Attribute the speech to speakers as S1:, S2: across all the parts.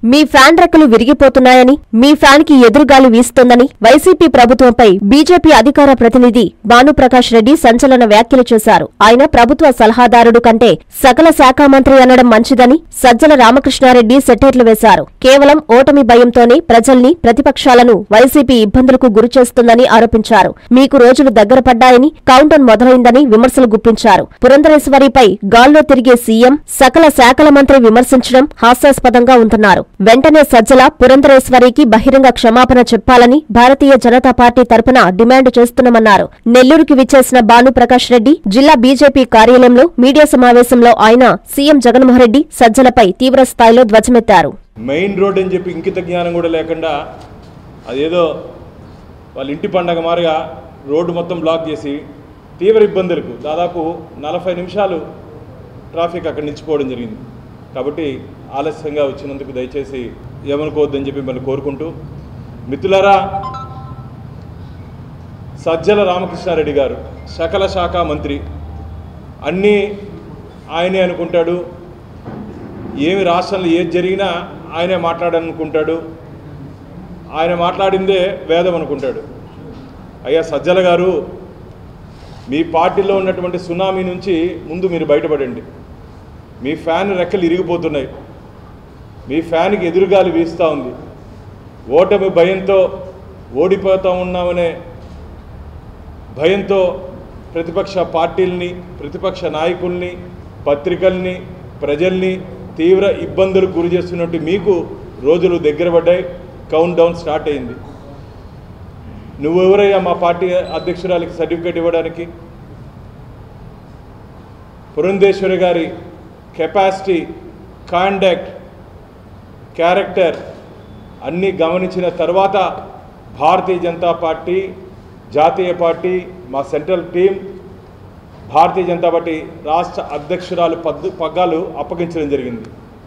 S1: మీ fan రెక్కలు విరిగిపోతున్నాయని మీ fan కి ఎదురుగాలి వీస్తోందని YCP ప్రభుత్వంపై బీజేపీ అధికార ప్రతినిధి భానుప్రకాష్ రెడ్డి సంచలన వ్యాఖ్యలు చేశారు ఆయన ప్రభుత్వ సలహాదారుడు కంటే సకల శాఖ మంత్రి అనడం మంచిదని సజ్జల రామకృష్ణారెడ్డి సెటైర్లు వేశారు కేవలం ఓటమి భయంతోనే ప్రజల్ని ప్రతిపక్షాలను వైసీపీ ఇబ్బందులకు గురిచేస్తుందని ఆరోపించారు మీకు రోజులు దగ్గర పడ్డాయని కౌంటౌన్ మొదలైందని విమర్శలు గుప్పించారు పురంధరేశ్వరిపై గాల్లో తిరిగే సీఎం సకల శాఖల మంత్రి విమర్శించడం హాస్యాస్పదంగా ఉంటున్నారు వెంటనే సజ్జల పురంధరేశ్వరికి బహిరంగ క్షమాపణ చెప్పాలని భారతీయ జనతా పార్టీ తరపున డిమాండ్ చేస్తున్నామన్నారు నెల్లూరుకి విచ్చేసిన భాను ప్రకాష్ రెడ్డి జిల్లా బీజేపీ కార్యాలయంలో మీడియా సమావేశంలో ఆయన సీఎం జగన్మోహన్ రెడ్డి సజ్జలపై తీవ్ర స్థాయిలో ధ్వజమెత్తారు
S2: మెయిన్ రోడ్ అని చెప్పి ఇంకిత జ్ఞానం కూడా లేకుండా అదేదో వాళ్ళ ఇంటి పండగ మారిగా రోడ్డు మొత్తం బ్లాక్ చేసి తీవ్ర ఇబ్బందులకు దాదాపు నలభై నిమిషాలు ట్రాఫిక్ అక్కడ నిలిచిపోవడం జరిగింది కాబట్టి ఆలస్యంగా వచ్చినందుకు దయచేసి ఏమనుకోవద్దని చెప్పి మిమ్మల్ని కోరుకుంటూ మిత్రులారా సజ్జల రామకృష్ణారెడ్డి గారు సకల శాఖ మంత్రి అన్నీ ఆయనే అనుకుంటాడు ఏమి రాష్ట్రంలో ఏది జరిగినా ఆయనే మాట్లాడాలనుకుంటాడు ఆయన మాట్లాడిందే వేదం అనుకుంటాడు అయ్యా సజ్జల గారు మీ పార్టీలో ఉన్నటువంటి సునామీ నుంచి ముందు మీరు బయటపడండి మీ ఫ్యాన్ రెక్కలు ఇరిగిపోతున్నాయి మీ ఫ్యాన్కి ఎదురుగాలి వీస్తూ ఉంది ఓటమి భయంతో ఓడిపోతూ ఉన్నామనే భయంతో ప్రతిపక్ష పార్టీల్ని ప్రతిపక్ష నాయకుల్ని పత్రికల్ని ప్రజల్ని తీవ్ర ఇబ్బందులకు గురి చేస్తున్నట్టు మీకు రోజులు దగ్గర పడ్డాయి కౌంట్ డౌన్ స్టార్ట్ అయింది నువ్వెవరయ్యా మా పార్టీ అధ్యక్షురాలకి సర్టిఫికేట్ ఇవ్వడానికి పురంధేశ్వరి గారి కెపాసిటీ కాండక్ట్ క్యారెక్టర్ అన్నీ గమనించిన తర్వాత భారతీయ జనతా పార్టీ జాతీయ పార్టీ మా సెంట్రల్ టీం భారతీయ జనతా పార్టీ రాష్ట్ర అధ్యక్షురాలు పద్దు పగ్గాలు అప్పగించడం జరిగింది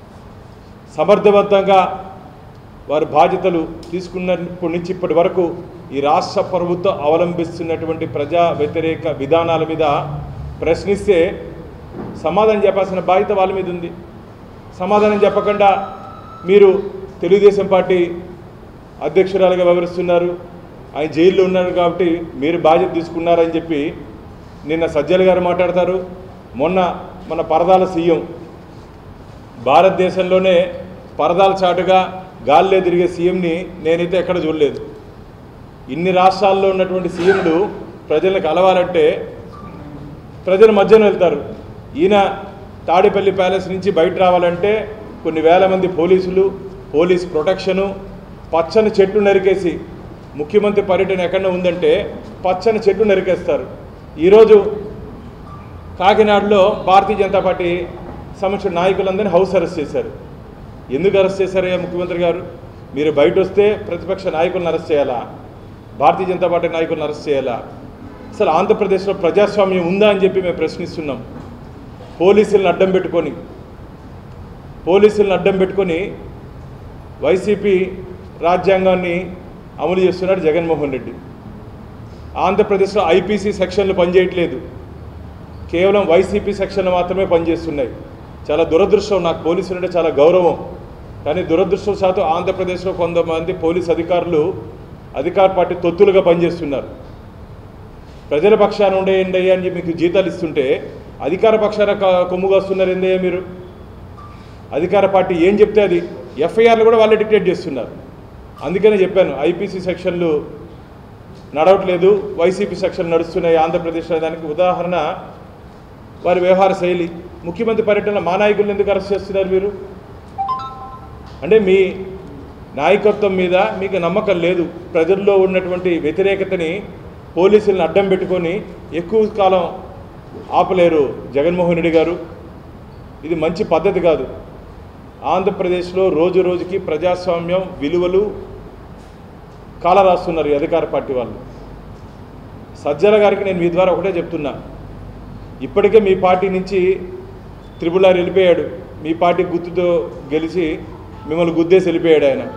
S2: సమర్థవంతంగా వారి బాధ్యతలు తీసుకున్నప్పటి నుంచి ఇప్పటి వరకు ఈ రాష్ట్ర ప్రభుత్వం అవలంబిస్తున్నటువంటి ప్రజా వ్యతిరేక విధానాల మీద ప్రశ్నిస్తే సమాధానం చెప్పాల్సిన బాధ్యత వాళ్ళ మీద ఉంది సమాధానం చెప్పకుండా మీరు తెలుగుదేశం పార్టీ అధ్యక్షురాలుగా వివరిస్తున్నారు ఆయన జైల్లో ఉన్నారు కాబట్టి మీరు బాధ్యత తీసుకున్నారని చెప్పి నిన్న సజ్జల గారు మాట్లాడతారు మొన్న మన పరదాల సీఎం భారతదేశంలోనే పరదాల చాటుగా గాల్లో తిరిగే సీఎంని నేనైతే ఎక్కడ చూడలేదు ఇన్ని రాష్ట్రాల్లో ఉన్నటువంటి సీఎంలు ప్రజలను కలవాలంటే ప్రజల మధ్యన వెళ్తారు ఈయన తాడేపల్లి ప్యాలెస్ నుంచి బయట రావాలంటే కొన్ని వేల మంది పోలీసులు పోలీస్ ప్రొటెక్షను పచ్చని చెట్టు నరికేసి ముఖ్యమంత్రి పర్యటన ఎక్కడ ఉందంటే పచ్చని చెట్టు నరికేస్తారు ఈరోజు కాకినాడలో భారతీయ జనతా పార్టీ సంబంధించిన నాయకులందరినీ హౌస్ అరెస్ట్ చేశారు ఎందుకు అరెస్ట్ చేశారయ్యా ముఖ్యమంత్రి గారు మీరు బయట వస్తే ప్రతిపక్ష నాయకులను అరెస్ట్ చేయాలా భారతీయ జనతా పార్టీ నాయకులను అరెస్ట్ చేయాలా అసలు ఆంధ్రప్రదేశ్లో ప్రజాస్వామ్యం ఉందా అని చెప్పి మేము ప్రశ్నిస్తున్నాం పోలీసులను అడ్డం పెట్టుకొని పోలీసులను అడ్డం పెట్టుకొని వైసీపీ రాజ్యాంగాన్ని అమలు చేస్తున్నాడు జగన్మోహన్ రెడ్డి ఆంధ్రప్రదేశ్లో ఐపీసీ సెక్షన్లు పనిచేయట్లేదు కేవలం వైసీపీ సెక్షన్లు మాత్రమే పనిచేస్తున్నాయి చాలా దురదృష్టం నాకు పోలీసులు అంటే చాలా గౌరవం కానీ దురదృష్టం శాతం ఆంధ్రప్రదేశ్లో కొంతమంది పోలీస్ అధికారులు అధికార పార్టీ తొత్తులుగా పనిచేస్తున్నారు ప్రజల పక్షాన ఉండేయండి అని చెప్పి మీకు జీతాలు ఇస్తుంటే అధికార పక్షాన క- కొమ్ముగా వస్తున్నారు ఏందయ్యా మీరు అధికార పార్టీ ఏం చెప్తే అది ఎఫ్ఐఆర్లు కూడా వాళ్ళే డిక్టేట్ చేస్తున్నారు అందుకనే చెప్పాను ఐపీసీ సెక్షన్లు నడవట్లేదు వైసీపీ సెక్షన్ నడుస్తున్నాయి ఆంధ్రప్రదేశ్లో దానికి ఉదాహరణ వారి వ్యవహార శైలి ముఖ్యమంత్రి పర్యటనలో మా నాయకులను ఎందుకు అరెస్ట్ చేస్తున్నారు మీరు అంటే మీ నాయకత్వం మీద మీకు నమ్మకం లేదు ప్రజల్లో ఉన్నటువంటి వ్యతిరేకతని పోలీసులను అడ్డం పెట్టుకొని ఎక్కువ కాలం ఆపలేరు జగన్మోహన్ రెడ్డి గారు ఇది మంచి పద్ధతి కాదు ఆంధ్రప్రదేశ్లో రోజు రోజుకి ప్రజాస్వామ్యం విలువలు కాలరాస్తున్నారు ఈ అధికార పార్టీ వాళ్ళు సజ్జల గారికి నేను మీ ద్వారా ఒకటే చెప్తున్నా ఇప్పటికే మీ పార్టీ నుంచి త్రిపుల్ ఆర్ వెళ్ళిపోయాడు మీ పార్టీ గుర్తుతో గెలిచి మిమ్మల్ని గుద్దేసి వెళ్ళిపోయాడు ఆయన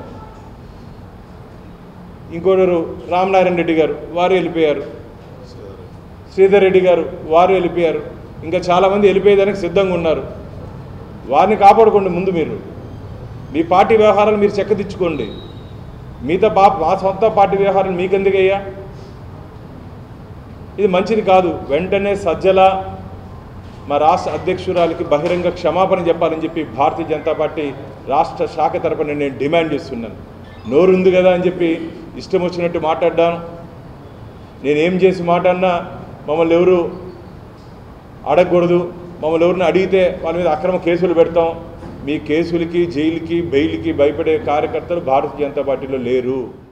S2: ఇంకోరు రామనారాయణ రెడ్డి గారు వారు వెళ్ళిపోయారు శ్రీధర్ రెడ్డి గారు వారు వెళ్ళిపోయారు ఇంకా చాలామంది వెళ్ళిపోయేదానికి సిద్ధంగా ఉన్నారు వారిని కాపాడుకోండి ముందు మీరు మీ పార్టీ వ్యవహారాలు మీరు చెక్కదిచ్చుకోండి మిగతా బా మా సొంత పార్టీ వ్యవహారాలు మీకెందుకయ్యా ఇది మంచిది కాదు వెంటనే సజ్జల మా రాష్ట్ర అధ్యక్షురాలకి బహిరంగ క్షమాపణ చెప్పాలని చెప్పి భారతీయ జనతా పార్టీ రాష్ట్ర శాఖ తరపున నేను డిమాండ్ చేస్తున్నాను నోరుంది కదా అని చెప్పి ఇష్టం వచ్చినట్టు మాట్లాడ్డాను నేనేం చేసి మాట్లాడినా మమ్మల్ని ఎవరు అడగకూడదు మమ్మల్ని ఎవరిని అడిగితే వాళ్ళ మీద అక్రమ కేసులు పెడతాం మీ కేసులకి జైలుకి బెయిల్కి భయపడే కార్యకర్తలు భారతీయ జనతా పార్టీలో లేరు